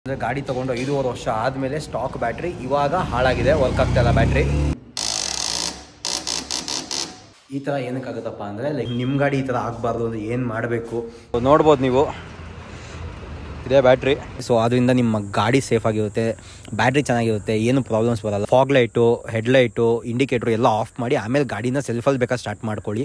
ಅಂದರೆ ಗಾಡಿ ತೊಗೊಂಡು ಐದೂವರೆ ವರ್ಷ ಆದಮೇಲೆ ಸ್ಟಾಕ್ ಬ್ಯಾಟ್ರಿ ಇವಾಗ ಹಾಳಾಗಿದೆ ವರ್ಕ್ ಆಗ್ತಾ ಇಲ್ಲ ಬ್ಯಾಟ್ರಿ ಈ ಥರ ಏನಕ್ಕಾಗುತ್ತಪ್ಪ ಅಂದರೆ ಲೈಕ್ ನಿಮ್ಮ ಗಾಡಿ ಈ ಥರ ಆಗಬಾರ್ದು ಅಂದರೆ ಏನು ಮಾಡಬೇಕು ನೋಡ್ಬೋದು ನೀವು ಇದೇ ಬ್ಯಾಟ್ರಿ ಸೊ ಅದರಿಂದ ನಿಮ್ಮ ಗಾಡಿ ಸೇಫ್ ಆಗಿರುತ್ತೆ ಬ್ಯಾಟ್ರಿ ಚೆನ್ನಾಗಿರುತ್ತೆ ಏನು ಪ್ರಾಬ್ಲಮ್ಸ್ ಬರಲ್ಲ ಫಾಗ್ ಲೈಟು ಹೆಡ್ಲೈಟು ಇಂಡಿಕೇಟ್ರು ಎಲ್ಲ ಆಫ್ ಮಾಡಿ ಆಮೇಲೆ ಗಾಡಿನ ಸೆಲ್ಫಲ್ಲಿ ಬೇಕಾದ್ರೆ ಸ್ಟಾರ್ಟ್ ಮಾಡ್ಕೊಳ್ಳಿ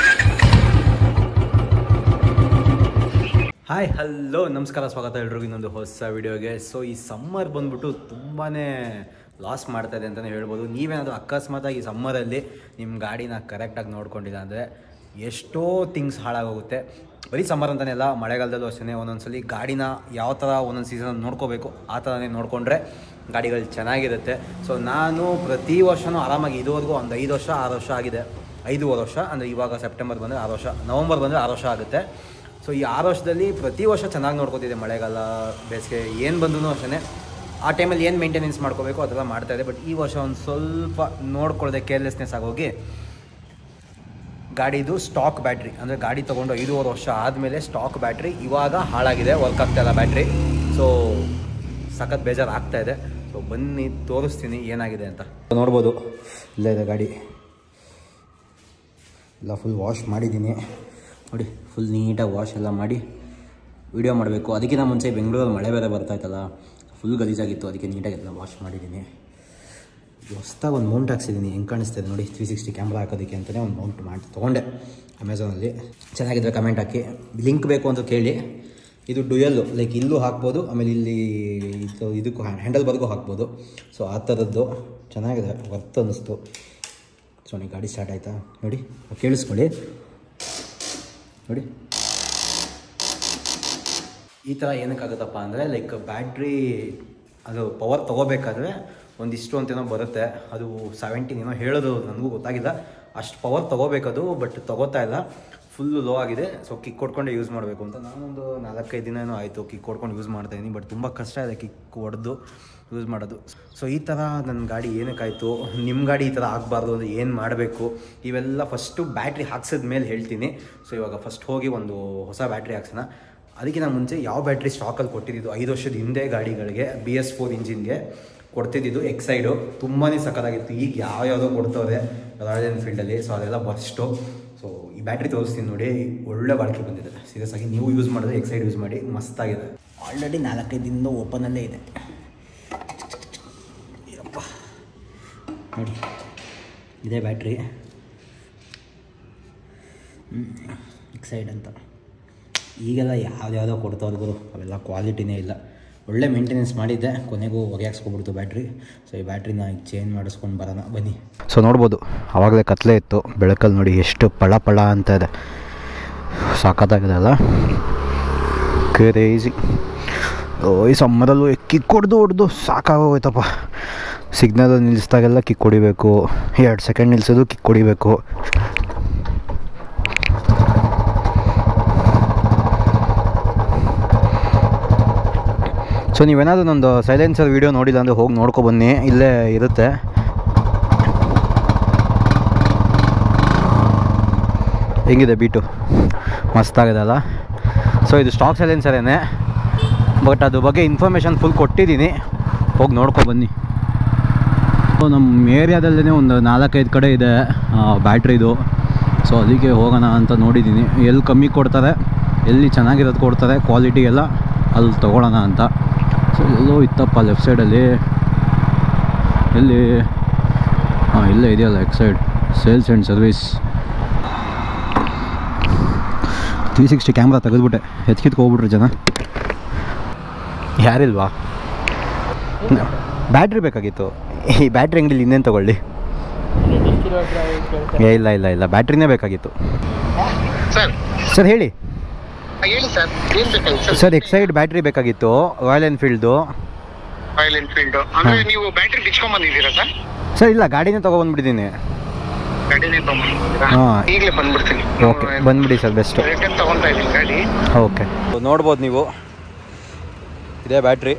ಹಾಯ್ ಹಲೋ ನಮಸ್ಕಾರ ಸ್ವಾಗತ ಎಲ್ರಿಗೂ ಇನ್ನೊಂದು ಹೊಸ ವಿಡಿಯೋಗೆ ಸೊ ಈ ಸಮ್ಮರ್ ಬಂದ್ಬಿಟ್ಟು ತುಂಬಾ ಲಾಸ್ ಮಾಡ್ತಾ ಇದೆ ಅಂತಲೇ ಹೇಳ್ಬೋದು ನೀವೇನಾದರೂ ಅಕಸ್ಮಾತಾಗಿ ಈ ಸಮ್ಮರಲ್ಲಿ ನಿಮ್ಮ ಗಾಡಿನ ಕರೆಕ್ಟಾಗಿ ನೋಡ್ಕೊಂಡಿಲ್ಲ ಅಂದರೆ ಎಷ್ಟೋ ಥಿಂಗ್ಸ್ ಹಾಳಾಗೋಗುತ್ತೆ ಬರೀ ಸಮ್ಮರ್ ಅಂತಲೇ ಅಲ್ಲ ಮಳೆಗಾಲದಲ್ಲೂ ಅಷ್ಟೇ ಒಂದೊಂದ್ಸಲಿ ಗಾಡಿನ ಯಾವ ಥರ ಒಂದೊಂದು ಸೀಸನ್ ನೋಡ್ಕೋಬೇಕು ಆ ಥರನೇ ನೋಡಿಕೊಂಡ್ರೆ ಗಾಡಿಗಳು ಚೆನ್ನಾಗಿರುತ್ತೆ ಸೊ ನಾನು ಪ್ರತಿ ವರ್ಷವೂ ಆರಾಮಾಗಿ ಇದುವರೆಗೂ ಒಂದು ಐದು ವರ್ಷ ಆರು ವರ್ಷ ಆಗಿದೆ ಐದೂವರೆ ವರ್ಷ ಅಂದರೆ ಇವಾಗ ಸೆಪ್ಟೆಂಬರ್ ಬಂದರೆ ಆರು ವರ್ಷ ನವಂಬರ್ ಬಂದರೆ ಆರು ವರ್ಷ ಆಗುತ್ತೆ ಸೊ ಈ ಆರು ವರ್ಷದಲ್ಲಿ ಪ್ರತಿ ವರ್ಷ ಚೆನ್ನಾಗಿ ನೋಡ್ಕೋತಿದ್ದೆ ಮಳೆಗಾಲ ಬೇಸಿಗೆ ಏನು ಬಂದರೂ ಅಷ್ಟೇ ಆ ಟೈಮಲ್ಲಿ ಏನು ಮೇಂಟೆನೆನ್ಸ್ ಮಾಡ್ಕೋಬೇಕು ಅದೆಲ್ಲ ಮಾಡ್ತಾ ಇದೆ ಬಟ್ ಈ ವರ್ಷ ಒಂದು ಸ್ವಲ್ಪ ನೋಡ್ಕೊಳ್ಳದೆ ಕೇರ್ಲೆಸ್ನೆಸ್ ಆಗೋಗಿ ಗಾಡಿದು ಸ್ಟಾಕ್ ಬ್ಯಾಟ್ರಿ ಅಂದರೆ ಗಾಡಿ ತೊಗೊಂಡು ಐದೂವರೆ ವರ್ಷ ಆದಮೇಲೆ ಸ್ಟಾಕ್ ಬ್ಯಾಟ್ರಿ ಇವಾಗ ಹಾಳಾಗಿದೆ ವರ್ಕ್ ಆಗ್ತಾ ಇಲ್ಲ ಬ್ಯಾಟ್ರಿ ಸೊ ಸಖತ್ ಬೇಜಾರು ಆಗ್ತಾ ಇದೆ ಸೊ ಬನ್ನಿ ತೋರಿಸ್ತೀನಿ ಏನಾಗಿದೆ ಅಂತ ನೋಡ್ಬೋದು ಇಲ್ಲೇ ಇದೆ ಗಾಡಿ ಎಲ್ಲ ಫುಲ್ ವಾಶ್ ಮಾಡಿದ್ದೀನಿ ನೋಡಿ ಫುಲ್ ನೀಟಾಗಿ ವಾಶ್ ಎಲ್ಲ ಮಾಡಿ ವೀಡಿಯೋ ಮಾಡಬೇಕು ಅದಕ್ಕಿಂತ ಮುಂಚೆ ಬೆಂಗಳೂರಲ್ಲಿ ಮಳೆ ಬೇರೆ ಬರ್ತಾಯ್ತಲ್ಲ ಫುಲ್ ಗಲೀಜಾಗಿತ್ತು ಅದಕ್ಕೆ ನೀಟಾಗಿ ಎಲ್ಲ ವಾಶ್ ಮಾಡಿದ್ದೀನಿ ಹೊಸ್ದಾಗಿ ಒಂದು ಮೌಂಟ್ ಹಾಕ್ಸಿದ್ದೀನಿ ಹೆಂಗೆ ಕಾಣಿಸ್ತಿದೆ ನೋಡಿ ತ್ರೀ ಸಿಕ್ಸ್ಟಿ ಕ್ಯಾಮ್ರಾ ಹಾಕೋದಕ್ಕೆ ಅಂತಲೇ ಒಂದು ಮೌಂಟ್ ಮಾಡಿ ತೊಗೊಂಡೆ ಅಮೆಝಾನಲ್ಲಿ ಚೆನ್ನಾಗಿದ್ರೆ ಕಮೆಂಟ್ ಹಾಕಿ ಲಿಂಕ್ ಬೇಕು ಅಂತ ಕೇಳಿ ಇದು ಡುಯಲ್ಲು ಲೈಕ್ ಇಲ್ಲೂ ಹಾಕ್ಬೋದು ಆಮೇಲೆ ಇಲ್ಲಿ ಇದು ಇದಕ್ಕೂ ಹ್ಯಾಂಡಲ್ ಬರ್ಗೂ ಹಾಕ್ಬೋದು ಸೊ ಆ ಥರದ್ದು ಚೆನ್ನಾಗಿದೆ ವರ್ತ್ ಅನ್ನಿಸ್ತು ಸೊ ನೀವು ಗಾಡಿ ಸ್ಟಾರ್ಟ್ ಆಯಿತಾ ನೋಡಿ ಕೇಳಿಸ್ಕೊಳ್ಳಿ ನೋಡಿ ಈ ಥರ ಏನಕ್ಕಾಗುತ್ತಪ್ಪ ಅಂದರೆ ಲೈಕ್ ಬ್ಯಾಟ್ರಿ ಅದು ಪವರ್ ತೊಗೋಬೇಕಾದ್ರೆ ಒಂದಿಷ್ಟು ಅಂತೇನೋ ಬರುತ್ತೆ ಅದು ಸೆವೆಂಟೀನ್ ಏನೋ ಹೇಳೋದು ನನಗೂ ಗೊತ್ತಾಗಿಲ್ಲ ಅಷ್ಟು ಪವರ್ ತೊಗೋಬೇಕದು ಬಟ್ ತೊಗೋತಾ ಇಲ್ಲ ಫುಲ್ಲು ಲೋ ಆಗಿದೆ ಸೊ ಕಿಕ್ ಕೊಡ್ಕೊಂಡೆ ಯೂಸ್ ಮಾಡಬೇಕು ಅಂತ ನಾನೊಂದು ನಾಲ್ಕೈದು ದಿನ ಏನೋ ಆಯಿತು ಕಿಕ್ ಕೊಡ್ಕೊಂಡು ಯೂಸ್ ಮಾಡ್ತಾಯಿದ್ದೀನಿ ಬಟ್ ತುಂಬ ಕಷ್ಟ ಇದೆ ಕಿಕ್ ಹೊಡೆದು ಯೂಸ್ ಮಾಡೋದು ಸೊ ಈ ಥರ ನನ್ನ ಗಾಡಿ ಏನಕ್ಕಾಯಿತು ನಿಮ್ಮ ಗಾಡಿ ಈ ಥರ ಆಗಬಾರ್ದು ಅಂದರೆ ಏನು ಮಾಡಬೇಕು ಇವೆಲ್ಲ ಫಸ್ಟು ಬ್ಯಾಟ್ರಿ ಹಾಕ್ಸಿದ ಮೇಲೆ ಹೇಳ್ತೀನಿ ಸೊ ಇವಾಗ ಫಸ್ಟ್ ಹೋಗಿ ಒಂದು ಹೊಸ ಬ್ಯಾಟ್ರಿ ಹಾಕ್ಸೋಣ ಅದಕ್ಕಿಂತ ಮುಂಚೆ ಯಾವ ಬ್ಯಾಟ್ರಿ ಸ್ಟಾಕಲ್ಲಿ ಕೊಟ್ಟಿದ್ದು ಐದು ವರ್ಷದ ಹಿಂದೆ ಗಾಡಿಗಳಿಗೆ ಬಿ ಎಸ್ ಫೋರ್ ಇಂಜಿನ್ಗೆ ಕೊಡ್ತಿದ್ದು ಎಕ್ಸೈಡು ತುಂಬಾ ಸಕ್ಕತ್ತಾಗಿತ್ತು ಈಗ ಯಾವ ಯಾವುದೋ ಕೊಡ್ತವ್ರೆ ರಾಯಲ್ ಎನ್ಫೀಲ್ಡಲ್ಲಿ ಸೊ ಅದೆಲ್ಲ ಬಸ್ಟು ಸೊ ಈ ಬ್ಯಾಟ್ರಿ ತೋರಿಸ್ತೀನಿ ನೋಡಿ ಒಳ್ಳೆ ಬಾಳಿಕೆ ಬಂದಿದೆ ಸೀರಿಯಸ್ ಆಗಿ ನೀವು ಯೂಸ್ ಮಾಡಿದ್ರೆ ಎಕ್ಸೈಡ್ ಯೂಸ್ ಮಾಡಿ ಮಸ್ತಾಗಿದೆ ಆಲ್ರೆಡಿ ನಾಲ್ಕೈದು ದಿನದ ಓಪನಲ್ಲೇ ಇದೆ ಯಪ್ಪ ನೋಡಿ ಇದೇ ಬ್ಯಾಟ್ರಿ ಎಕ್ಸೈಡ್ ಅಂತ ಈಗೆಲ್ಲ ಯಾವ್ದ್ಯಾವುದೋ ಕೊಡ್ತಾವ್ರು ಗುರು ಅವೆಲ್ಲ ಕ್ವಾಲಿಟಿನೇ ಇಲ್ಲ ಒಳ್ಳೆ ಮೇಂಟೆನೆನ್ಸ್ ಮಾಡಿದ್ದೆ ಕೊನೆಗೂ ಹೊಗೆ ಹಾಕ್ಸ್ಕೊಬಿಡ್ತು ಬ್ಯಾಟ್ರಿ ಸೊ ಈ ಬ್ಯಾಟ್ರಿನ ಈಗ ಚೇಂಜ್ ಮಾಡಿಸ್ಕೊಂಡು ಬರೋಣ ಬನ್ನಿ ಸೊ ನೋಡ್ಬೋದು ಆವಾಗಲೇ ಕತ್ಲೆ ಇತ್ತು ಬೆಳಕಲ್ಲಿ ನೋಡಿ ಎಷ್ಟು ಪಳ ಪಳ ಅಂತ ಇದೆ ಸಾಕತ್ತಾಗಿದೆ ಅಲ್ಲ ಕ್ರೇಜಿ ಓ ಈ ಸಮ್ಮರಲ್ಲೂ ಕಿಕ್ ಹೊಡೆದು ಹೊಡೆದು ಸಾಕಾಗೋಯ್ತಪ್ಪ ಸಿಗ್ನಲ್ ನಿಲ್ಲಿಸ್ದಾಗೆಲ್ಲ ಕಿಕ್ ಹೊಡಿಬೇಕು ಎರಡು ಸೆಕೆಂಡ್ ನಿಲ್ಲಿಸೋದು ಕಿಕ್ ಹೊಡಿಬೇಕು ಸೊ ನೀವೇನಾದರೂ ನಂದು ಸೈಲೆನ್ಸರ್ ವೀಡಿಯೋ ನೋಡಿಲ್ಲ ಅಂದರೆ ಹೋಗಿ ನೋಡ್ಕೊ ಬನ್ನಿ ಇಲ್ಲೇ ಇರುತ್ತೆ ಹೆಂಗಿದೆ ಬೀಟು ಮಸ್ತಾಗಿದೆ ಅಲ್ಲ ಸೊ ಇದು ಸ್ಟಾಕ್ ಸೈಲೆನ್ಸರೇನೆ ಬಟ್ ಅದ್ರ ಬಗ್ಗೆ ಇನ್ಫಾರ್ಮೇಷನ್ ಫುಲ್ ಕೊಟ್ಟಿದ್ದೀನಿ ಹೋಗಿ ನೋಡ್ಕೊ ಬನ್ನಿ ಸೊ ನಮ್ಮ ಏರಿಯಾದಲ್ಲೇ ಒಂದು ನಾಲ್ಕೈದು ಕಡೆ ಇದೆ ಬ್ಯಾಟ್ರಿದು ಸೊ ಅದಕ್ಕೆ ಹೋಗೋಣ ಅಂತ ನೋಡಿದ್ದೀನಿ ಎಲ್ಲಿ ಕಮ್ಮಿ ಕೊಡ್ತಾರೆ ಎಲ್ಲಿ ಚೆನ್ನಾಗಿರೋದು ಕೊಡ್ತಾರೆ ಕ್ವಾಲಿಟಿ ಎಲ್ಲ ಅಲ್ಲಿ ತೊಗೊಳ್ಳೋಣ ಅಂತ ಸೊ ಎಲ್ಲೋ ಇತ್ತಪ್ಪ ಲೆಫ್ಟ್ ಸೈಡಲ್ಲಿ ಎಲ್ಲಿ ಹಾಂ ಇಲ್ಲೇ ಇದೆಯಲ್ಲ Exide sales and service three sixty camera ತೆಗೆದ್ಬಿಟ್ಟೆ ಎತ್ಕಿತ್ಕೊ ಹೋಗ್ಬಿಟ್ರು ಜನ ಯಾರಿಲ್ವಾ ಬ್ಯಾಟ್ರಿ ಬೇಕಾಗಿತ್ತು ಈ ಬ್ಯಾಟ್ರಿ ಅಂಗಡಿಲಿ ಇನ್ನೇನು ತೊಗೊಳ್ಳಿ ಏ ಇಲ್ಲ ಇಲ್ಲ ಇಲ್ಲ ಬ್ಯಾಟ್ರಿನೇ ಬೇಕಾಗಿತ್ತು ಸರ್ ಸರ್ ಹೇಳಿ ಹೇಳಿ ಸರ್ ಏನ್ ಬೇಕಾಗಿತ್ತು ಸರ್ ಎಕ್ಸೈಡ್ ಬ್ಯಾಟ್ರಿ ಬೇಕಾಗಿತ್ತು ರಾಯಲ್ ಎನ್ಫೀಲ್ಡ್ದು ರಾಯಲ್ ಎನ್ಫೀಲ್ಡ್ ಅಂದ್ರೆ ನೀವು ಬ್ಯಾಟ್ರಿ ಬಿಚ್ಕೊಂಡ್ ಬಂದಿದ್ದೀರಾ ಸರ್ ಸರ್ ಇಲ್ಲ ಗಾಡಿನೇ ತೊಗೊಬಂದ್ಬಿಟ್ಟಿದ್ದೀನಿ ಗಾಡಿನೇ ತಗೊಂಡ್ಬಂದಿದ್ದೀರಾ ಹಾ. ಈಗಲೇ ಬಂದ್ಬಿಡ್ತೀನಿ ಓಕೆ ಬಂದ್ಬಿಡಿ ಸರ್ ಬೆಸ್ಟು ರಿಟರ್ನ್ ತಗೊಂತಾ ಇದ್ದೀನಿ ಗಾಡಿ ಓಕೆ ನೋಡ್ಬೋದು ನೀವು ಇದೇ ಬ್ಯಾಟ್ರಿ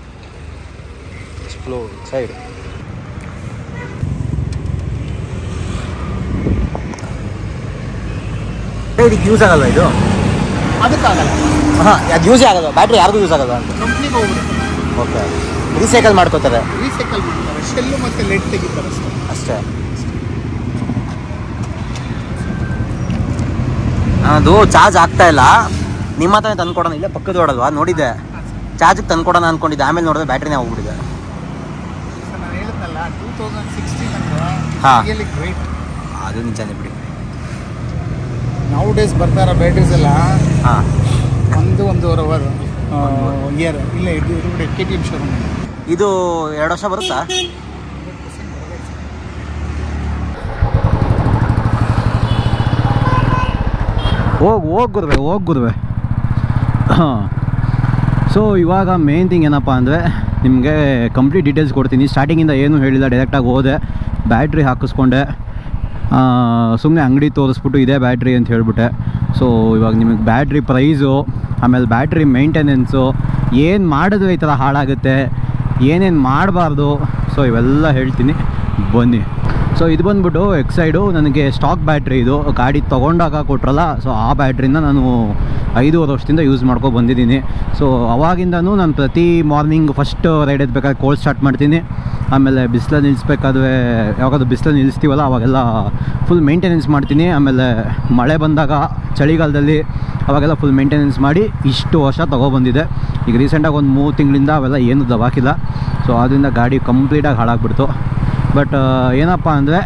ಸ್ಪ್ಲೋ ಸೈಡ್ ಇದಕ್ಕೆ ಯೂಸ್ ಆಗಲ್ಲ ಇದು ಅದಕ್ಕಾಗಲ್ಲ ಹಾಂ ಅದು ಯೂಸೇ ಆಗಲ್ಲ ಬ್ಯಾಟ್ರಿ ಯಾರಿಗೂ ಯೂಸ್ ಆಗಲ್ಲ ಅಂತ ಕಂಪ್ನಿಗೆ ಹೋಗ್ಬಿಡಿ ಓಕೆ ರೀಸೈಕಲ್ ಮಾಡ್ಕೋತಾರೆ ರೀಸೈಕಲ್ ಮಾಡ್ತಾರೆ ಶೆಲ್ಲು ಮತ್ತು ಲೆಡ್ ತೆಗಿತಾರೆ ಅಷ್ಟೇ ಅಷ್ಟೇ ಅದು ಚಾರ್ಜ್ ಆಗ್ತಾ ಇಲ್ಲ ನಿಮ್ಮ ಹತ್ರ ತಂದ್ಕೊಡೋಣ ಇಲ್ಲೇ ಪಕ್ಕದ ಓಡಲ್ವಾ ನೋಡಿದ್ದೆ ಚಾರ್ಜಿಗೆ ತಂದ್ಕೊಡೋಣ ಅನ್ಕೊಂಡಿದ್ದೆ ಆಮೇಲೆ ನೋಡಿದ್ರೆ ಬ್ಯಾಟ್ರಿನೇ ಹೋಗ್ಬಿಟ್ಟಿದೆ ಸರ್ ನಾನು ಹೇಳಿದ್ನಲ್ಲ ಟೂ ತೌಸಂಡ್ ಸಿಕ್ಸ್ಟೀನ್ ಅಂದ್ರೆ ಹಾ. ರಿಯಲಿ ಗ್ರೇಟ್ ಅದು ನಿಜಾನೇ ಬಿಡಿ ನಾವು ಡೇಸ್ ಬರ್ತಾರ ಬ್ಯಾಟ್ರೀಸ್ ಎಲ್ಲ ಹಾಂ ಒಂದು ಒಂದೂವರೆ ಅವರ್ ಇಯರ್ ಇಲ್ಲ ಇದು ಇದು ಕೆ ಟಿ ಎಮ್ ಶೋರೂಮ್ ಇದು ಎರಡು ವರ್ಷ ಬರುತ್ತಾ ಹೋಗಿ ಹೋಗಿ ಗುರುವೆ ಹೋಗಿ ಗುರುವೆ ಹಾಂ ಸೊ ಇವಾಗ ಮೇನ್ ಥಿಂಗ್ ಏನಪ್ಪ ಅಂದರೆ ನಿಮಗೆ ಕಂಪ್ಲೀಟ್ ಡೀಟೇಲ್ಸ್ ಕೊಡ್ತೀನಿ ಸ್ಟಾರ್ಟಿಂಗಿಂದ ಏನೂ ಹೇಳಿಲ್ಲ ಡೈರೆಕ್ಟಾಗಿ ಹೋದೆ ಬ್ಯಾಟ್ರಿ ಹಾಕಿಸ್ಕೊಂಡೆ ಸುಮ್ಮನೆ ಅಂಗಡಿ ತೋರಿಸ್ಬಿಟ್ಟು ಇದೇ ಬ್ಯಾಟ್ರಿ ಅಂತ ಹೇಳಿಬಿಟ್ಟೆ ಸೊ ಇವಾಗ ನಿಮಗೆ ಬ್ಯಾಟ್ರಿ ಪ್ರೈಸು ಆಮೇಲೆ ಬ್ಯಾಟ್ರಿ ಮೇಂಟೆನೆನ್ಸು ಏನು ಮಾಡಿದ್ರೆ ಈ ಥರ ಹಾಳಾಗುತ್ತೆ ಏನೇನು ಮಾಡಬಾರ್ದು ಸೊ ಇವೆಲ್ಲ ಹೇಳ್ತೀನಿ ಬನ್ನಿ ಸೊ ಇದು ಬಂದ್ಬಿಟ್ಟು ಎಕ್ಸೈಡು ನನಗೆ ಸ್ಟಾಕ್ ಬ್ಯಾಟ್ರಿ ಇದು ಗಾಡಿ ತೊಗೊಂಡಾಗ ಕೊಟ್ರಲ್ಲ ಸೊ ಆ ಬ್ಯಾಟ್ರಿನ ನಾನು ಐದೂವರೆ ವರ್ಷದಿಂದ ಯೂಸ್ ಮಾಡ್ಕೊ ಬಂದಿದ್ದೀನಿ ಸೊ ಅವಾಗಿಂದನೂ ನಾನು ಪ್ರತಿ ಮಾರ್ನಿಂಗ್ ಫಸ್ಟ್ ರೈಡ್ ಎದ್ಬೇಕಾದ್ರೆ ಕೋಲ್ಡ್ ಸ್ಟಾರ್ಟ್ ಮಾಡ್ತೀನಿ ಆಮೇಲೆ ಬಿಸಿಲಲ್ಲಿ ನಿಲ್ಲಿಸ್ಬೇಕಾದ್ರೆ ಯಾವಾಗಾದ್ರೂ ಬಿಸಿಲಲ್ಲಿ ನಿಲ್ಲಿಸ್ತೀವಲ್ಲ ಅವಾಗೆಲ್ಲ ಫುಲ್ ಮೇಂಟೆನೆನ್ಸ್ ಮಾಡ್ತೀನಿ ಆಮೇಲೆ ಮಳೆ ಬಂದಾಗ ಚಳಿಗಾಲದಲ್ಲಿ ಅವಾಗೆಲ್ಲ ಫುಲ್ ಮೇಂಟೆನೆನ್ಸ್ ಮಾಡಿ ಇಷ್ಟು ವರ್ಷ ತೊಗೊಬಂದಿದೆ ಈಗ ರೀಸೆಂಟಾಗಿ ಒಂದು ಮೂರು ತಿಂಗಳಿಂದ ಅವೆಲ್ಲ ಏನು ದವಾಕಿಲ್ಲ ಸೊ ಅದರಿಂದ ಗಾಡಿ ಕಂಪ್ಲೀಟಾಗಿ ಹಾಳಾಗ್ಬಿಡ್ತು ಬಟ್ ಏನಪ್ಪ ಅಂದರೆ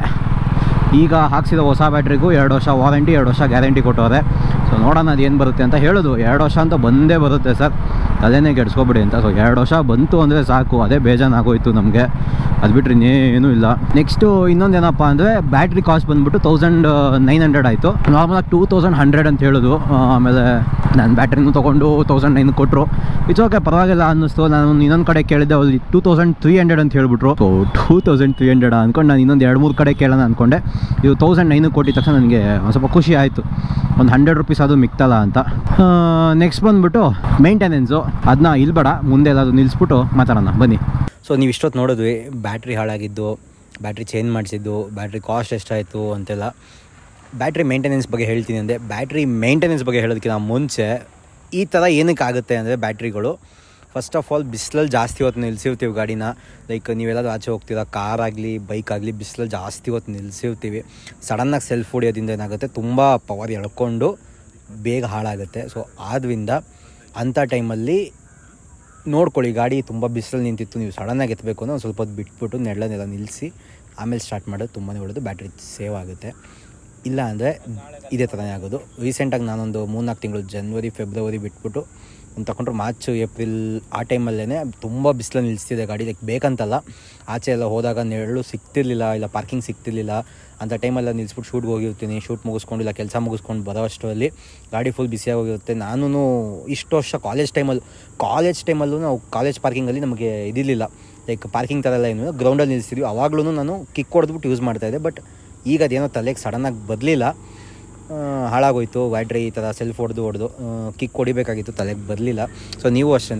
ಈಗ ಹಾಕ್ಸಿದ ಹೊಸ ಬ್ಯಾಟ್ರಿಗೂ ಎರಡು ವರ್ಷ ವಾರಂಟಿ ಎರಡು ವರ್ಷ ಗ್ಯಾರಂಟಿ ಕೊಟ್ಟವ್ರೆ ಸೊ ನೋಡೋಣ ಅದು ಏನು ಬರುತ್ತೆ ಅಂತ ಹೇಳೋದು ಎರಡು ವರ್ಷ ಅಂತ ಬಂದೇ ಬರುತ್ತೆ ಸರ್ ಅದೇನೇ ಕೆಡ್ಸ್ಕೊಬಿಡಿ ಅಂತ ಸೊ ಎರಡು ವರ್ಷ ಬಂತು ಅಂದರೆ ಸಾಕು ಅದೇ ಬೇಜಾನಾಗೋಯ್ತು ನಮಗೆ ಅದು ಬಿಟ್ಟರೆ ಇನ್ನೇನೂ ಇಲ್ಲ ನೆಕ್ಸ್ಟು ಇನ್ನೊಂದು ಏನಪ್ಪ ಅಂದರೆ ಬ್ಯಾಟ್ರಿ ಕಾಸ್ಟ್ ಬಂದುಬಿಟ್ಟು ತೌಸಂಡ್ ನೈನ್ ಹಂಡ್ರೆಡ್ ಆಯಿತು ನಾರ್ಮಲಾಗಿ ಟೂ ತೌಸಂಡ್ ಹಂಡ್ರೆಡ್ ಅಂತ ಹೇಳೋದು ಆ, ಆಮೇಲೆ ನಾನು ಬ್ಯಾಟ್ರಿನೂ ತೊಗೊಂಡು ತೌಸಂಡ್ ನೈನ್ ಕೊಟ್ಟರು ಇಟ್ಸ್ ಓಕೆ ಪರವಾಗಿಲ್ಲ ಅನ್ನಿಸ್ತು ನಾನು ಇನ್ನೊಂದು ಕಡೆ ಕೇಳಿದ್ದೆ ಅಲ್ಲಿ ಟೂ ತೌಸಂಡ್ ತ್ರೀ ಹಂಡ್ರೆಡ್ ಅಂತ ಹೇಳ್ಬಿಟ್ರು so two thousand three hundred ಅಂದ್ಕೊಂಡು ನಾನು ಇನ್ನೊಂದು ಎರಡು ಮೂರು ಕಡೆ ಕೇಳೋಣ ಅಂದ್ಕೊಂಡೆ ಇದು ತೌಸಂಡ್ ನೈನು ಕೊಟ್ಟಿದ ತಕ್ಷಣ ನನಗೆ ಒಂದು ಸ್ವಲ್ಪ ಖುಷಿ ಆಯಿತು ಒಂದು ಹಂಡ್ರೆಡ್ ರುಪೀಸ್ ಅದು ಮಿಕ್ತಲ್ಲ ಅಂತ ನೆಕ್ಸ್ಟ್ ಬಂದುಬಿಟ್ಟು ಮೇಂಟೆನೆನ್ಸು ಅದನ್ನ ಇಲ್ಲಿ ಬೇಡ ಮುಂದೆ ಎಲ್ಲಾದರೂ ನಿಲ್ಲಿಸ್ಬಿಟ್ಟು ಮಾತಾಡೋಣ ಬನ್ನಿ ಸೊ ನೀವು ಇಷ್ಟೊತ್ತು ನೋಡಿದ್ವಿ ಬ್ಯಾಟ್ರಿ ಹಾಳಾಗಿದ್ದು ಬ್ಯಾಟ್ರಿ ಚೇಂಜ್ ಮಾಡಿಸಿದ್ದು ಬ್ಯಾಟ್ರಿ ಕಾಸ್ಟ್ ಎಷ್ಟಾಯಿತು ಅಂತೆಲ್ಲ ಬ್ಯಾಟ್ರಿ ಮೇಂಟೆನೆನ್ಸ್ ಬಗ್ಗೆ ಹೇಳ್ತೀನಿ ಅಂದರೆ ಬ್ಯಾಟ್ರಿ ಮೇಂಟೆನೆನ್ಸ್ ಬಗ್ಗೆ ಹೇಳೋದಕ್ಕಿಂತ ಮುಂಚೆ ಈ ಥರ ಏನಕ್ಕೆ ಆಗುತ್ತೆ ಅಂದರೆ ಬ್ಯಾಟ್ರಿಗಳು ಫಸ್ಟ್ ಆಫ್ ಆಲ್ ಬಿಸಿಲಲ್ಲಿ ಜಾಸ್ತಿ ಹೊತ್ತು ನಿಲ್ಸಿರ್ತೀವಿ ಗಾಡಿನ ಲೈಕ್ ನೀವೆಲ್ಲಾದ್ರೂ ಆಚೆ ಹೋಗ್ತೀರಾ ಕಾರ್ ಆಗಲಿ ಬೈಕ್ ಆಗಲಿ ಬಿಸಿಲಲ್ಲಿ ಜಾಸ್ತಿ ಹೊತ್ತು ನಿಲ್ಸಿರ್ತೀವಿ ಸಡನ್ನಾಗಿ ಸೆಲ್ಫ್ ಹೊಡಿಯೋದ್ರಿಂದ ಏನಾಗುತ್ತೆ ತುಂಬ ಪವರ್ ಎಳ್ಕೊಂಡು ಬೇಗ ಹಾಳಾಗುತ್ತೆ ಸೊ ಆದ್ದರಿಂದ ಅಂಥ ಟೈಮಲ್ಲಿ ನೋಡ್ಕೊಳ್ಳಿ ಗಾಡಿ ತುಂಬ ಬಿಸಿಲಲ್ಲಿ ನಿಂತಿತ್ತು ನೀವು ಸಡನ್ನಾಗಿ ಎತ್ತಬೇಕು ಅಂದರೆ ಒಂದು ಸ್ವಲ್ಪ ಹೊತ್ತು ಬಿಟ್ಬಿಟ್ಟು ನೆರಳನ್ನೆಲ್ಲ ನಿಲ್ಲಿಸಿ ಆಮೇಲೆ ಸ್ಟಾರ್ಟ್ ಮಾಡೋದು ತುಂಬಾ ಒಳ್ಳೆಯದು ಬ್ಯಾಟ್ರಿ ಸೇವ್ ಆಗುತ್ತೆ ಇಲ್ಲ ಅಂದರೆ ಇದೇ ಥರನೇ ಆಗೋದು ರೀಸೆಂಟಾಗಿ ನಾನೊಂದು ಮೂರ್ನಾಲ್ಕು ತಿಂಗಳು ಜನ್ವರಿ ಫೆಬ್ರವರಿ ಬಿಟ್ಬಿಟ್ಟು ಒಂದು ತಗೊಂಡ್ರೆ ಮಾರ್ಚ್ ಏಪ್ರಿಲ್ ಆ ಟೈಮಲ್ಲೇ ತುಂಬ ಬಿಸಿಲಲ್ಲಿ ನಿಲ್ಲಿಸ್ತಿದೆ ಗಾಡಿ ಲೈಕ್ ಬೇಕಂತಲ್ಲ ಆಚೆ ಎಲ್ಲ ಹೋದಾಗ ನೆರಳು ಸಿಗ್ತಿರ್ಲಿಲ್ಲ ಇಲ್ಲ ಪಾರ್ಕಿಂಗ್ ಸಿಗ್ತಿರ್ಲಿಲ್ಲ ಅಂಥ ಟೈಮೆಲ್ಲ ನಿಲ್ಲಿಸ್ಬಿಟ್ಟು ಶೂಟ್ಗೆ ಹೋಗಿರ್ತೀನಿ ಶೂಟ್ ಮುಗಿಸ್ಕೊಂಡು ಇಲ್ಲ ಕೆಲಸ ಮುಗಿಸ್ಕೊಂಡು ಬರೋ ಅಷ್ಟರಲ್ಲಿ ಗಾಡಿ ಫುಲ್ ಬಿಸಿಯಾಗಿ ಹೋಗಿರುತ್ತೆ ನಾನು ಇಷ್ಟು ವರ್ಷ ಕಾಲೇಜ್ ಟೈಮಲ್ಲಿ ಕಾಲೇಜ್ ಟೈಮಲ್ಲೂ ನಾವು ಕಾಲೇಜ್ ಪಾರ್ಕಿಂಗಲ್ಲಿ ನಮಗೆ ಇದಿರಲಿಲ್ಲ ಲೈಕ್ ಪಾರ್ಕಿಂಗ್ ಥರ ಎಲ್ಲ ಏನು ಗ್ರೌಂಡಲ್ಲಿ ನಿಲ್ಲಿಸ್ತೀವಿ ಅವಾಗ್ಲೂ ನಾನು ಕಿಕ್ ಹೊಡೆದ್ಬಿಟ್ಟು ಯೂಸ್ ಮಾಡ್ತಾಯಿದ್ದೆ ಬಟ್ ಈಗ ಅದೇನೋ ತಲೆಗೆ ಸಡನ್ನಾಗಿ ಬರಲಿಲ್ಲ ಹಾಳಾಗೋಯ್ತು ಬ್ಯಾಟ್ರಿ ಈ ಥರ ಸೆಲ್ಫ್ ಹೊಡೆದು ಹೊಡೆದು ಕಿಕ್ ಹೊಡಿಬೇಕಾಗಿತ್ತು ತಲೆಗೆ ಬರಲಿಲ್ಲ ಸೊ ನೀವು ಅಷ್ಟೇ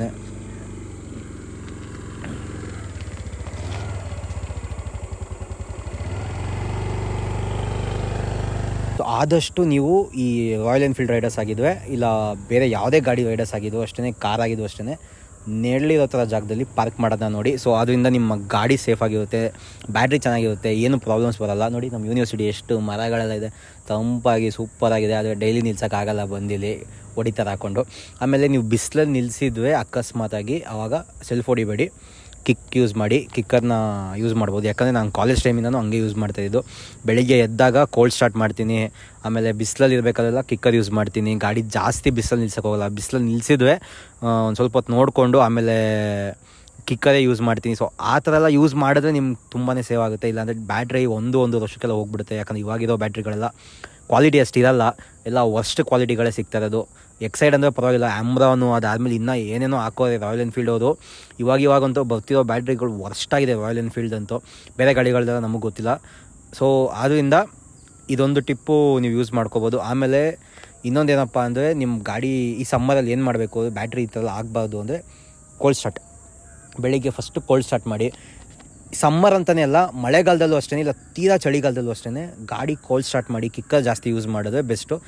ಸೊ ಆದಷ್ಟು ನೀವು ಈ ರಾಯಲ್ ಎನ್ಫೀಲ್ಡ್ ರೈಡರ್ಸ್ ಆಗಿದ್ವೆ ಇಲ್ಲ ಬೇರೆ ಯಾವುದೇ ಗಾಡಿ ರೈಡರ್ಸ್ ಆಗಿದ್ವು ಅಷ್ಟೇ ಕಾರ್ ಆಗಿದ್ವು ಅಷ್ಟೇ ನೆರಳಿರೋ ಥರ ಜಾಗದಲ್ಲಿ ಪಾರ್ಕ್ ಮಾಡೋದನ್ನ ನೋಡಿ ಸೊ ಅದರಿಂದ ನಿಮ್ಮ ಗಾಡಿ ಸೇಫ್ ಆಗಿರುತ್ತೆ ಬ್ಯಾಟ್ರಿ ಚೆನ್ನಾಗಿರುತ್ತೆ ಏನು ಪ್ರಾಬ್ಲಮ್ಸ್ ಬರಲ್ಲ ನೋಡಿ ನಮ್ಮ ಯೂನಿವರ್ಸಿಟಿ ಎಷ್ಟು ಮರಗಳೆಲ್ಲ ಇದೆ ತಂಪಾಗಿ ಸೂಪರಾಗಿದೆ ಆದರೆ ಡೈಲಿ ನಿಲ್ಸೋಕ್ಕಾಗಲ್ಲ ಬಂದಿಲ್ಲಿ ಹೊಡಿತಾರೆ ಹಾಕ್ಕೊಂಡು ಆಮೇಲೆ ನೀವು ಬಿಸಿಲಲ್ಲಿ ನಿಲ್ಲಿಸಿದ್ವಿ ಅಕಸ್ಮಾತಾಗಿ ಆವಾಗ ಸೆಲ್ಫ್ ಹೊಡಿಬೇಡಿ ಕಿಕ್ ಯೂಸ್ ಮಾಡಿ ಕಿಕ್ಕರ್ನ ಯೂಸ್ ಮಾಡ್ಬೋದು ಯಾಕಂದರೆ ನಾನು ಕಾಲೇಜ್ ಟೈಮಿಂದನೂ ಹಂಗೆ ಯೂಸ್ ಮಾಡ್ತಾಯಿದ್ದು ಬೆಳಿಗ್ಗೆ ಎದ್ದಾಗ ಕೋಲ್ಡ್ ಸ್ಟಾರ್ಟ್ ಮಾಡ್ತೀನಿ ಆಮೇಲೆ ಬಿಸಿಲಲ್ಲಿ ಇರಬೇಕಾದ್ರೆಲ್ಲ ಕಿಕ್ಕರ್ ಯೂಸ್ ಮಾಡ್ತೀನಿ ಗಾಡಿ ಜಾಸ್ತಿ ಬಿಸಿಲಲ್ಲಿ ನಿಲ್ಸಕ್ಕೆ ಹೋಗಲ್ಲ ಬಿಸಿಲಲ್ಲಿ ನಿಲ್ಲಿಸಿದ್ವೆ ಒಂದು ಸ್ವಲ್ಪ ಹೊತ್ತು ನೋಡಿಕೊಂಡು ಆಮೇಲೆ ಕಿಕ್ಕರೇ ಯೂಸ್ ಮಾಡ್ತೀನಿ ಸೊ ಆ ಥರ ಎಲ್ಲ ಯೂಸ್ ಮಾಡಿದ್ರೆ ನಿಮ್ಗೆ ತುಂಬಾ ಸೇವ್ ಆಗುತ್ತೆ ಇಲ್ಲಾಂದರೆ ಬ್ಯಾಟ್ರಿ ಒಂದು ಒಂದು ವರ್ಷಕ್ಕೆಲ್ಲ ಹೋಗ್ಬಿಡುತ್ತೆ ಯಾಕಂದರೆ ಇವಾಗಿರೋ ಬ್ಯಾಟ್ರಿಗಳೆಲ್ಲ ಕ್ವಾಲಿಟಿ ಅಷ್ಟು ಇರಲ್ಲ ಎಲ್ಲ ವರ್ಸ್ಟ್ ಕ್ವಾಲಿಟಿಗಳೇ ಸಿಗ್ತಾ ಇರೋದು ಎಕ್ಸೈಡ್ ಅಂದರೆ ಪರವಾಗಿಲ್ಲ ಆ್ಯಮ್ರಾನು ಅದಾದಮೇಲೆ ಇನ್ನೂ ಏನೇನೋ ಹಾಕೋರೆ ರಾಯಲ್ ಎನ್ಫೀಲ್ಡ್ ಅವರು ಇವಾಗ ಇವಾಗಂತೂ ಬರ್ತಿರೋ ಬ್ಯಾಟ್ರಿಗಳು ವರ್ಸ್ಟ್ ಆಗಿದೆ ರಾಯಲ್ ಎನ್ಫೀಲ್ಡ್ ಅಂತೂ ಬೇರೆ ಗಾಡಿಗಳೆಲ್ಲ ನಮಗೆ ಗೊತ್ತಿಲ್ಲ ಸೊ ಆದ್ದರಿಂದ ಇದೊಂದು ಟಿಪ್ಪು ನೀವು ಯೂಸ್ ಮಾಡ್ಕೋಬೋದು ಆಮೇಲೆ ಇನ್ನೊಂದೇನಪ್ಪ ಅಂದರೆ ನಿಮ್ಮ ಗಾಡಿ ಈ ಸಮ್ಮರಲ್ಲಿ ಏನು ಮಾಡಬೇಕು ಬ್ಯಾಟ್ರಿ ಈ ಥರ ಆಗಬಾರ್ದು ಅಂದರೆ ಕೋಲ್ಡ್ ಸ್ಟಾರ್ಟ್ ಬೆಳಿಗ್ಗೆ ಫಸ್ಟು ಕೋಲ್ಡ್ ಸ್ಟಾರ್ಟ್ ಮಾಡಿ ಸಮ್ಮರ್ ಅಂತಲೇ ಅಲ್ಲ ಮಳೆಗಾಲದಲ್ಲೂ ಅಷ್ಟೇ ಇಲ್ಲ ತೀರಾ ಚಳಿಗಾಲದಲ್ಲೂ ಅಷ್ಟೇ ಗಾಡಿ ಕೋಲ್ಡ್ ಸ್ಟಾರ್ಟ್ ಮಾಡಿ ಕಿಕ್ಕರ್ ಜಾಸ್ತಿ ಯೂಸ್ ಮಾಡಿದ್ರೆ ಬೆಸ್ಟು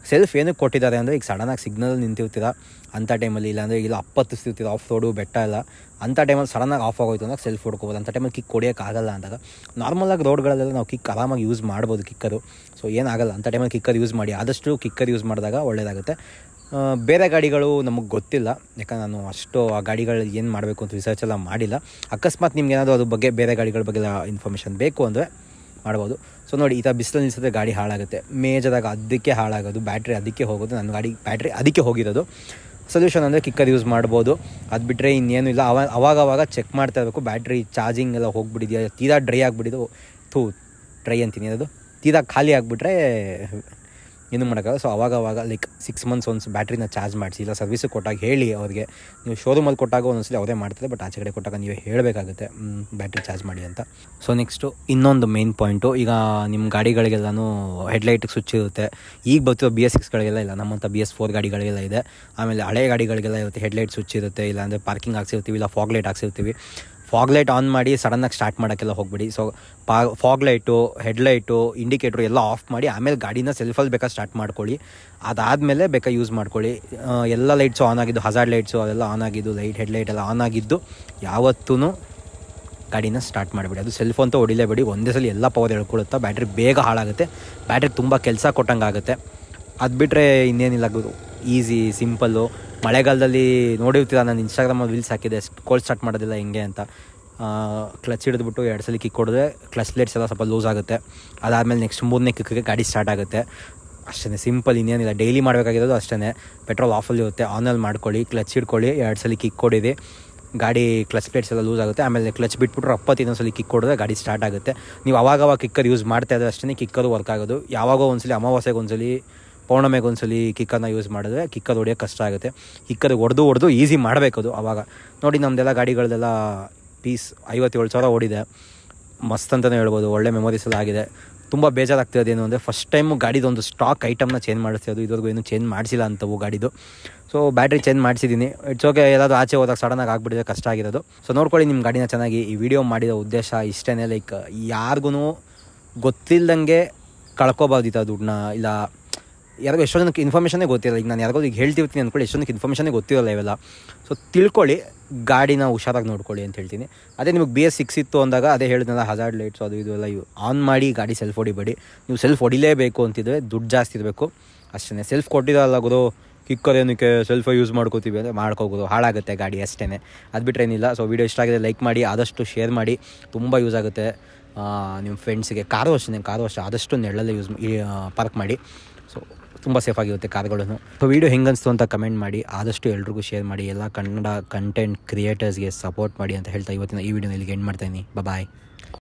ಸೆಲ್ಫ್ ಏನಕ್ಕೆ ಕೊಟ್ಟಿದ್ದಾರೆ ಅಂದರೆ ಈಗ ಸಡನ್ನಾಗಿ ಸಿಗ್ನಲ್ ನಿಂತಿರ್ತೀರ ಅಂಥ ಟೈಮಲ್ಲಿ ಇಲ್ಲಾಂದರೆ ಇಲ್ಲ ಅಪ್ಪತ್ತಿಸ್ತಿರ್ತೀರ ಆಫ್ ರೋಡು ಬೆಟ್ಟ ಎಲ್ಲ ಅಂಥ ಟೈಮಲ್ಲಿ ಸಡನ್ನಾಗಿ ಆಫ್ ಆಗೋಯ್ತು ಅಂದಾಗ ಸೆಲ್ಫ್ ಹೊಡ್ಕೋಬೋದು ಅಂಥ ಟೈಮಲ್ಲಿ ಕಿಕ್ ಹೊಡಿಯೋಕ್ಕಾಗಲ್ಲ ಅಂದಾಗ ನಾರ್ಮಲಾಗಿ ರೋಡ್ಗಳಲ್ಲೆಲ್ಲ ನಾವು ಕಿಕ್ ಆರಾಮಾಗಿ ಯೂಸ್ ಮಾಡ್ಬೋದು ಕಿಕ್ಕರು ಸೊ ಏನಾಗಲ್ಲ ಅಂಥ ಟೈಮಲ್ಲಿ ಕಿಕ್ಕರ್ ಯೂಸ್ ಮಾಡಿ ಆದಷ್ಟು ಕಿಕ್ಕರ್ ಯೂಸ್ ಮಾಡಿದಾಗ ಒಳ್ಳೆಯದಾಗುತ್ತೆ ಆ, ಬೇರೆ ಗಾಡಿಗಳು ನಮಗೆ ಗೊತ್ತಿಲ್ಲ ಯಾಕಂದ್ರೆ ನಾನು ಅಷ್ಟು ಆ ಗಾಡಿಗಳು ಏನು ಮಾಡಬೇಕು ಅಂತ ರಿಸರ್ಚ್ ಎಲ್ಲ ಮಾಡಿಲ್ಲ ಅಕಸ್ಮಾತ್ ನಿಮ್ಗೆ ಏನಾದರೂ ಅದ್ರ ಬಗ್ಗೆ ಬೇರೆ ಗಾಡಿಗಳ ಬಗ್ಗೆ ಇನ್ಫಾರ್ಮೇಷನ್ ಬೇಕು ಅಂದರೆ ಮಾಡ್ಬೋದು ಸೊ ನೋಡಿ ಈ ಥರ ಬಿಸಿಲು ನಿಲ್ಸಿದ್ರೆ ಗಾಡಿ ಹಾಳಾಗುತ್ತೆ ಮೇಜರಾಗ ಅದಕ್ಕೆ ಹಾಳಾಗೋದು ಬ್ಯಾಟ್ರಿ ಅದಕ್ಕೆ ಹೋಗೋದು ನನ್ನ ಗಾಡಿ ಬ್ಯಾಟ್ರಿ ಅದಕ್ಕೆ ಹೋಗಿರೋದು ಸೊಲ್ಯೂಷನ್ ಅಂದರೆ ಕಿಕ್ಕರ್ ಯೂಸ್ ಮಾಡ್ಬೋದು ಅದು ಬಿಟ್ಟರೆ ಇನ್ನೇನು ಇಲ್ಲ ಅವ ಅವಾಗ ಅವಾಗ ಚೆಕ್ ಮಾಡ್ತಾ ಇರಬೇಕು ಬ್ಯಾಟ್ರಿ ಚಾರ್ಜಿಂಗ್ ಎಲ್ಲ ಹೋಗ್ಬಿಟ್ಟಿದೆಯಾ ತೀರಾ ಡ್ರೈ ಆಗಿಬಿಟ್ಟಿದ್ದು ಥೂ ಡ್ರೈ ಅಂತೀನಿ ಅದು ತೀರಾ ಖಾಲಿ ಆಗಿಬಿಟ್ರೆ ಏನು ಮಾಡೋಕ್ಕಾಗಲ್ಲ ಸೊ ಅವಾಗ ಅವಾಗ ಲೈಕ್ ಸಿಕ್ಸ್ ಮಂತ್ಸ್ ಒನ್ಸ್ ಬ್ಯಾಟ್ರಿನ ಚಾರ್ಜ್ ಮಾಡಿಸಿ ಇಲ್ಲ ಸರ್ವಿಸ್ ಕೊಟ್ಟಾಗ ಹೇಳಿ ಅವ್ರಿಗೆ ನೀವು ಶೋರೂಮಲ್ಲಿ ಕೊಟ್ಟಾಗ ಒಂದೊಂದ್ಸಲಿ ಅವರೇ ಮಾಡ್ತಾರೆ ಬಟ್ ಆಚೆ ಕಡೆ ಕೊಟ್ಟಾಗ ನೀವೇ ಹೇಳಬೇಕಾಗುತ್ತೆ ಬ್ಯಾಟ್ರಿ ಚಾರ್ಜ್ ಮಾಡಿ ಅಂತ ಸೊ ನೆಕ್ಸ್ಟು ಇನ್ನೊಂದು ಮೇನ್ ಪಾಯಿಂಟು ಈಗ ನಿಮ್ಮ ಗಾಡಿಗಳಿಗೆಲ್ಲನೂ ಹೆಡ್ಲೈಟಿಗೆ ಸ್ವಿಚ್ ಇರುತ್ತೆ ಈಗ ಬರ್ತಿರೋ ಬಿ ಎಸ್ ಸಿಕ್ಸ್ಗಳಿಗೆಲ್ಲ ಇಲ್ಲ ನಮ್ಮಂಥ ಬಿ ಎಸ್ ಫೋರ್ ಗಾಡಿಗಳಿಗೆಲ್ಲ ಇದೆ ಆಮೇಲೆ ಹಳೆ ಗಾಡಿಗಳಿಗೆಲ್ಲ ಇರುತ್ತೆ ಹೆಡ್ಲೈಟ್ ಸ್ವಿಚ್ ಇರುತ್ತೆ ಇಲ್ಲಾಂದರೆ ಪಾರ್ಕಿಂಗ್ ಹಾಕ್ಸಿರ್ತೀವಿ ಇಲ್ಲ ಫಾಗ್ ಲೈಟ್ ಹಾಕ್ಸಿರ್ತೀವಿ ಫಾಗ್ ಲೈಟ್ ಆನ್ ಮಾಡಿ ಸಡನ್ನಾಗಿ ಸ್ಟಾರ್ಟ್ ಮಾಡೋಕ್ಕೆಲ್ಲ ಹೋಗ್ಬಿಡಿ ಸೊ ಪಾ ಫಾಗ್ ಲೈಟು ಹೆಡ್ಲೈಟು ಇಂಡಿಕೇಟ್ರು ಎಲ್ಲ ಆಫ್ ಮಾಡಿ ಆಮೇಲೆ ಗಾಡಿನ ಸೆಲ್ಫಲ್ಲಿ ಬೇಕಾ ಸ್ಟಾರ್ಟ್ ಮಾಡ್ಕೊಳ್ಳಿ ಅದಾದಮೇಲೆ ಬೇಕಾ ಯೂಸ್ ಮಾಡ್ಕೊಳ್ಳಿ ಆ, ಎಲ್ಲ ಲೈಟ್ಸು ಆನ್ ಆಗಿದ್ದು ಹಜಾರ್ಡ್ ಲೈಟ್ಸು ಅವೆಲ್ಲ ಆನ್ ಆಗಿದ್ದು ಲೈಟ್ ಹೆಡ್ಲೈಟ್ ಎಲ್ಲ ಆನ್ ಆಗಿದ್ದು ಯಾವತ್ತೂ ಗಾಡಿನ ಸ್ಟಾರ್ಟ್ ಮಾಡಿಬಿಡಿ ಅದು ಸೆಲ್ ಫೋನ್ ಹೊಡಿಲೇಬೇಡಿ ಒಂದೇ ಸಲ ಎಲ್ಲ ಪವರ್ ಹೇಳ್ಕೊಳುತ್ತಾ ಬ್ಯಾಟ್ರಿ ಬೇಗ ಹಾಳಾಗುತ್ತೆ ಬ್ಯಾಟ್ರಿ ತುಂಬ ಕೆಲಸ ಕೊಟ್ಟಂಗೆ ಆಗುತ್ತೆ ಅದು ಬಿಟ್ಟರೆ ಇನ್ನೇನಿಲ್ಲ ಗುರು ಈಸಿ ಸಿಂಪಲ್ಲು ಮಳೆಗಾಲದಲ್ಲಿ ನೋಡಿರ್ತೀರ ನಾನು ಇನ್ಸ್ಟಾಗ್ರಾಮಲ್ಲಿ ರೀಲ್ಸ್ ಹಾಕಿದೆ ಕೋಲ್ಡ್ ಸ್ಟಾರ್ಟ್ ಮಾಡೋದಿಲ್ಲ ಹೆಂಗೆ ಅಂತ ಕ್ಲಚ್ ಹಿಡಿದ್ಬಿಟ್ಟು ಎರಡು ಸಲ ಕಿಕ್ ಹೊಡೆದ್ರೆ ಕ್ಲಚ್ ಪ್ಲೇಟ್ಸ್ ಎಲ್ಲ ಸ್ವಲ್ಪ ಲೂಸ್ ಆಗುತ್ತೆ ಅದಾದಮೇಲೆ ನೆಕ್ಸ್ಟ್ ಮೂರನೇ ಕಿಕ್ಗೆ ಗಾಡಿ ಸ್ಟಾರ್ಟ್ ಆಗುತ್ತೆ ಅಷ್ಟೇ ಸಿಂಪಲ್ ಇನ್ನೇನಿಲ್ಲ ಡೈಲಿ ಮಾಡಬೇಕಾಗಿರೋದು ಅಷ್ಟೇ ಪೆಟ್ರೋಲ್ ಆಫಲ್ಲಿ ಇರುತ್ತೆ ಆನಲ್ಲಿ ಮಾಡ್ಕೊಳ್ಳಿ ಕ್ಲಚ್ ಹಿಡ್ಕೊಳ್ಳಿ ಎರಡು ಸಲ ಕಿಕ್ ಕೊಡಿರಿ ಗಾಡಿ ಕ್ಲಚ್ ಪ್ಲೇಟ್ಸ್ ಎಲ್ಲ ಲೂಸ್ ಆಗುತ್ತೆ ಆಮೇಲೆ ಕ್ಲಚ್ ಬಿಟ್ಬಿಟ್ರೆ ಅಪ್ಪತ್ತು ಇನ್ನೊಂದ್ಸಲಿ ಕಿಕ್ ಹೊಡೆದ್ರೆ ಗಾಡಿ ಸ್ಟಾರ್ಟ್ ಆಗುತ್ತೆ ನೀವು ಅವಾಗ ಅವಾಗ ಕಿಕ್ಕರ್ ಯೂಸ್ ಮಾಡ್ತಾ ಇದ್ರೆ ಅಷ್ಟೇ ಕಿಕ್ಕರು ವರ್ಕ್ ಆಗೋದು ಯಾವಾಗೋ ಒಂದ್ಸಲಿ ಅಮಾವಾಸ್ಯೆಗೆ ಒಂದ್ಸಲಿ ಪೌರ್ಣಮೆಗೆ ಒಂದ್ಸಲಿ ಕಿಕ್ಕರ್ನ ಯೂಸ್ ಮಾಡಿದ್ರೆ ಕಿಕ್ಕರ್ ಹೊಡಿಯೋಕೆ ಕಷ್ಟ ಆಗುತ್ತೆ ಕಿಕ್ಕರ್ ಹೊಡೆದು ಹೊಡೆದು ಈಸಿ ಮಾಡಬೇಕದು ಅವಾಗ ನೋಡಿ ನಮ್ಮದೆಲ್ಲ ಗಾಡಿಗಳದೆಲ್ಲ ಪೀಸ್ ಐವತ್ತೇಳು ಸಾವಿರ ಓಡಿದೆ ಮಸ್ತ್ ಅಂತಲೇ ಹೇಳ್ಬೋದು ಒಳ್ಳೆ ಮೆಮೊರೀಸ್ ಎಲ್ಲ ಆಗಿದೆ ತುಂಬ ಬೇಜಾರಾಗ್ತಿರೋದು ಏನು ಅಂದರೆ ಫಸ್ಟ್ ಟೈಮು ಗಾಡಿದೊಂದು ಸ್ಟಾಕ್ ಐಟಮ್ನ ಚೇಂಜ್ ಮಾಡಿಸ್ತಿರೋದು ಇದುವರೆಗೂ ಏನು ಚೇಂಜ್ ಮಾಡಿಸಿಲ್ಲ ಅಂತವು ಗಾಡಿದು ಸೊ ಬ್ಯಾಟ್ರಿ ಚೇಂಜ್ ಮಾಡಿಸಿದ್ದೀನಿ ಇಟ್ಸ್ ಓಕೆ ಎಲ್ಲಾದರೂ ಆಚೆ ಹೋದಾಗ ಸಡನ್ನಾಗಿ ಆಗಿಬಿಟ್ಟಿದೆ ಕಷ್ಟ ಆಗಿರೋದು ಸೊ ನೋಡ್ಕೊಳ್ಳಿ ನಿಮ್ಮ ಗಾಡಿನ ಚೆನ್ನಾಗಿ ಈ ವಿಡಿಯೋ ಮಾಡಿರೋ ಉದ್ದೇಶ ಇಷ್ಟೇ ಲೈಕ್ ಯಾರಿಗೂ ಗೊತ್ತಿಲ್ದಂಗೆ ಕಳ್ಕೊಬಾರ್ದಿತ್ತು ಆ ದುಡ್ಡನ್ನ ಇಲ್ಲ ಯಾರಿಗೂ ಎಷ್ಟೋ ಜನಕ್ಕೆ ಇನ್ಫಾರ್ಮೇಷನೇ ಗೊತ್ತಿರಲ್ಲ ಈಗ ನಾನು ಯಾರಿಗೋ ಈಗ ಹೇಳ್ತಿರ್ತೀನಿ ಅಂದ್ಕೊಳ್ಳಿ ಎಷ್ಟೋ ಜನಕ್ಕೆ ಇನ್ಫಾರ್ಮೇಷನೇ ಗೊತ್ತಿರಲ್ಲ ಇವೆಲ್ಲ ಸೊ ತಿಳ್ಕೊಳ್ಳಿ ಗಾಡಿನ ಹುಷಾರಾಗಿ ನೋಡ್ಕೊಳ್ಳಿ ಅಂತ ಹೇಳ್ತೀನಿ ಅದೇ ನಿಮಗೆ ಬಿ ಎಸ್ ಸಿಕ್ಸ್ ಇತ್ತು ಅಂದಾಗ ಅದೇ ಹೇಳಿದ್ನಲ್ಲ ಹಜಾರ್ಡ್ ಲೈಟ್ಸ್ ಅದು ಇದು ಎಲ್ಲ ಇವು ಆನ್ ಮಾಡಿ ಗಾಡಿ ಸೆಲ್ಫ್ ಹೊಡಿಬೇಡಿ ನೀವು ಸೆಲ್ಫ್ ಹೊಡಿಲೇಬೇಕು ಅಂತಿದ್ರೆ ದುಡ್ಡು ಜಾಸ್ತಿ ಇರಬೇಕು ಅಷ್ಟೇ ಸೆಲ್ಫ್ ಕೊಟ್ಟಿರಲ್ಲ ಗುರು ಕಿಕ್ಕರ್ ಏನಕ್ಕೆ ಸೆಲ್ಫ್ ಯೂಸ್ ಮಾಡ್ಕೋತೀವಿ ಅಂದರೆ ಮಾಡ್ಕೋಬೋದು ಹಾಳಾಗುತ್ತೆ ಗಾಡಿ ಅಷ್ಟೇ ಅದು ಬಿಟ್ಟರೆ ಏನಿಲ್ಲ ಸೊ ವೀಡಿಯೋ ಇಷ್ಟ ಆಗಿದೆ ಲೈಕ್ ಮಾಡಿ ಆದಷ್ಟು ಶೇರ್ ಮಾಡಿ ತುಂಬ ಯೂಸ್ ಆಗುತ್ತೆ ಆ, ನಿಮ್ಮ ಫ್ರೆಂಡ್ಸಿಗೆ ಕಾರು ಅಷ್ಟೇ ಕಾರು ಅಷ್ಟೇ ಆದಷ್ಟು ನೆರಳಲ್ಲೇ ಯೂಸ್ ಪಾರ್ಕ್ ಮಾಡಿ ಸೊ ತುಂಬ ಸೇಫ್ ಆಗಿರುತ್ತೆ ಕಾರ್ಗಳನ್ನು ಸೊ ವೀಡಿಯೋ ಹೆಂಗೆ ಅನಿಸ್ತು ಅಂತ ಕಮೆಂಟ್ ಮಾಡಿ ಆದಷ್ಟು ಎಲ್ರಿಗೂ ಶೇರ್ ಮಾಡಿ ಎಲ್ಲ ಕನ್ನಡ ಕಂಟೆಂಟ್ ಕ್ರಿಯೇಟರ್ಸ್ಗೆ ಸಪೋರ್ಟ್ ಮಾಡಿ ಅಂತ ಹೇಳ್ತಾ ಇವತ್ತಿನ ಈ ವಿಡಿಯೋನ ಇಲ್ಲಿಗೆ ಎಂಡ್ ಮಾಡ್ತಾಯಿನಿ ಬಾಯ್